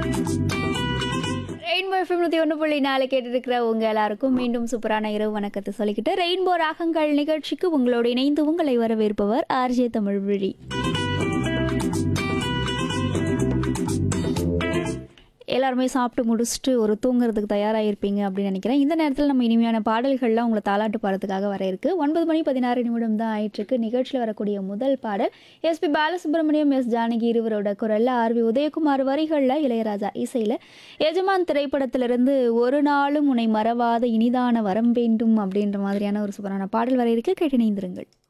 rainbow FM நூற்றி ஒன்று புள்ளி நாலு கேட்டுருக்கிற உங்கள் எல்லாருக்கும் மீண்டும் சூப்பரான இரவு வணக்கத்தை சொல்லிக்கிட்டு ரெயின்போ ராகங்கள் நிகழ்ச்சிக்கு உங்களோடு இணைந்து உங்களை வரவேற்பவர் ஆர்ஜே தமிழ் விழி எல்லாருமே சாப்பிட்டு முடிச்சுட்டு ஒரு தூங்குறதுக்கு தயாராக இருப்பீங்க அப்படின்னு நினைக்கிறேன் இந்த நேரத்தில் நம்ம இனிமையான பாடல்கள்லாம் உங்களை தாலாட்டு பாடுறதுக்காக வர இருக்கு ஒன்பது மணி பதினாறு நிமிடம் தான் ஆயிட்டிருக்கு நிகழ்ச்சியில் வரக்கூடிய முதல் பாடல் எஸ்பி பாலசுப்ரமணியம் எஸ் ஜானகி இருவரோட குரலில் ஆர்வி உதயகுமார் வரிகளில் இளையராஜா இசையில் எஜமான் திரைப்படத்திலிருந்து ஒரு நாளும் உன்னை மறவாத இனிதான வரம் வேண்டும் அப்படின்ற மாதிரியான ஒரு சூப்பரான பாடல் வர இருக்கு கேட்டு இணைந்திருங்கள்